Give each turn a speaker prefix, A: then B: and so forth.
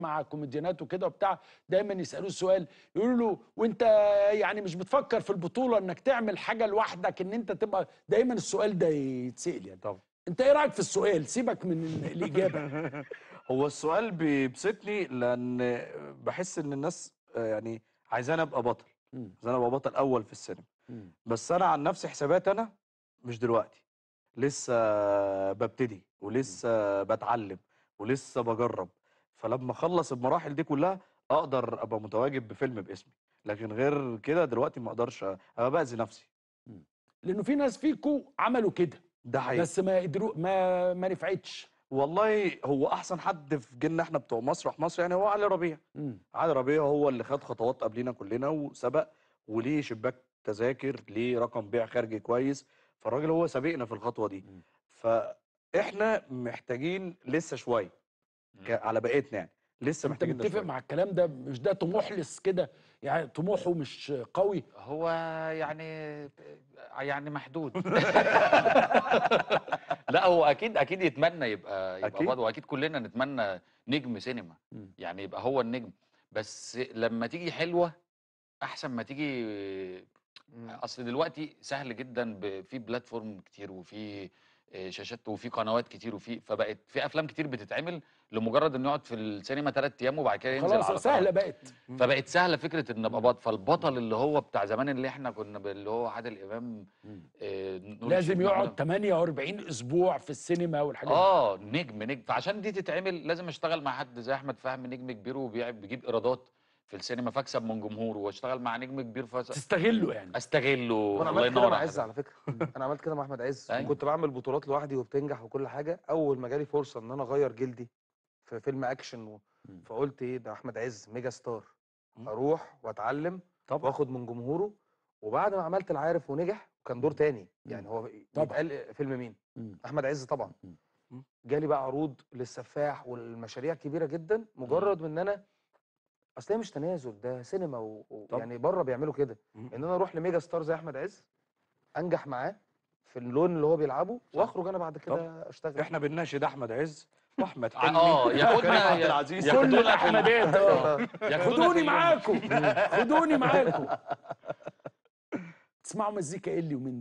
A: مع كوميديانات وكده وبتاع دايما يسالوه سؤال يقولوا له وانت يعني مش بتفكر في البطوله انك تعمل حاجه لوحدك ان انت تبقى دايما السؤال ده يتسال يعني
B: طبعا
A: انت ايه رايك في السؤال سيبك من الاجابه
B: هو السؤال بيبسطني لان بحس ان الناس آه، يعني عايزاني ابقى بطل
A: مم.
B: عايزاني ابقى بطل اول في السينما
A: مم.
B: بس انا عن نفسي حسابات انا مش دلوقتي لسه ببتدي ولسه بتعلم ولسه بجرب فلما اخلص المراحل دي كلها اقدر ابقى متواجد بفيلم باسمي لكن غير كده دلوقتي ما اقدرش ابقى باذي نفسي
A: لانه في ناس فيكو عملوا كده
B: ده حقيقي
A: بس ما قدروا ما ما نفعتش
B: والله هو احسن حد في جيلنا احنا بتوع مسرح مصر يعني هو علي ربيع
A: مم.
B: علي ربيع هو اللي خد خطوات قبلينا كلنا وسبق وليه شباك تذاكر ليه رقم بيع خارجي كويس فالراجل هو سابقنا في الخطوه دي
A: مم.
B: فاحنا محتاجين لسه شويه ك- على بقيتنا يعني لسه
A: انت
B: محتاجين ده
A: متفق
B: شويه
A: مع الكلام ده مش ده طموحلس كده يعني طموحه مش قوي
C: هو يعني يعني محدود لا هو اكيد اكيد يتمنى يبقى يبقى
B: أكيد.
C: بطل واكيد كلنا نتمنى نجم سينما
A: مم.
C: يعني يبقى هو النجم بس لما تيجي حلوه احسن ما تيجي اصل دلوقتي سهل جدا ب- في بلاتفورم كتير وفي آه، شاشات وفي قنوات كتير وفي فبقت في افلام كتير بتتعمل لمجرد انه يقعد في السينما ثلاث ايام وبعد كده ينزل على
A: خلاص سهله
C: قناة.
A: بقت
C: فبقت سهله فكره ان ابقى بطل فالبطل اللي هو بتاع زمان اللي احنا كنا ب- اللي هو عادل امام آه، نور
A: لازم
C: الشريف
A: يقعد
C: محمود.
A: 48 اسبوع في السينما والحاجات دي.
C: اه نجم نجم فعشان دي تتعمل لازم اشتغل مع حد زي احمد فهمي نجم كبير وبيجيب ايرادات في السينما فاكسب من جمهوره واشتغل مع نجم كبير فاس...
A: تستغله يعني
C: استغله
D: وانا
C: الله
D: عملت كده
C: ينور
D: مع
C: عليك.
D: عز على فكره انا عملت كده مع احمد عز
C: أيوة.
D: كنت بعمل بطولات لوحدي وبتنجح وكل حاجه اول ما جالي فرصه ان انا اغير جلدي في فيلم اكشن و...
A: مم.
D: فقلت ايه ده احمد عز ميجا ستار
B: مم.
D: اروح واتعلم
B: طبعا
D: واخد من جمهوره وبعد ما عملت العارف ونجح كان دور تاني
A: مم.
D: يعني هو
A: طبعا.
D: يتقال فيلم مين
A: مم.
D: احمد عز طبعا
A: مم.
D: جالي بقى عروض للسفاح والمشاريع كبيره جدا مجرد من ان انا اصل هي مش تنازل ده سينما و... و...
B: طبعا.
D: يعني بره بيعملوا كده
B: مم.
D: ان انا اروح لميجا ستار زي احمد عز انجح معاه في اللون اللي هو بيلعبه واخرج انا بعد كده اشتغل
B: احنا بنناشد احمد عز واحمد
C: ع-
B: حلمي
C: اه
B: وكريم
C: ياخدنا
B: عبد
C: يا-
B: العزيز
C: ياخدونا
A: كل
C: في ال-
A: الاحمدات اه
C: ياخدونا في
A: خدوني
C: ال-
A: معاكم خدوني معاكم تسمعوا مزيكا ايه اللي ومين